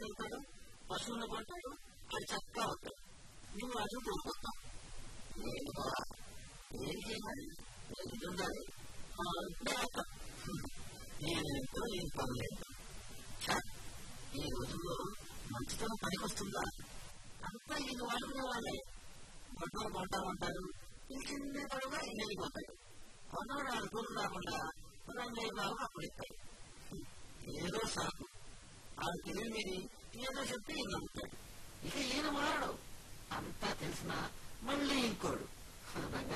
తీసుకెళ్తాడు పశువులు కొంటాడు అది చక్కగా ఉంటాడు నువ్వు అటు తోడుకొస్తావు ఏం చేయాలి ఇది ఉండాలి నేనెంతో ఏం పర్లేదు ఈ రోజుల్లో మంచితనం పనికొస్తుందా అంతా ఇది వాడుకునే వాళ్ళే గొడవలు కొంటా ఉంటారు ఈ చిన్న గొడవ వెళ్ళిపోతాయి కొన్నాడు అనుకుని రాకుండా రంగయ్య బాబు అప్పుడు ఇస్తాయి ఏదో సాకు ఆ తెలియని ఏదో చెప్పి ఈయన ఉంటాడు ఇక ఈయన మారడు అంతా తెలిసినా మళ్ళీ ఇంకోడు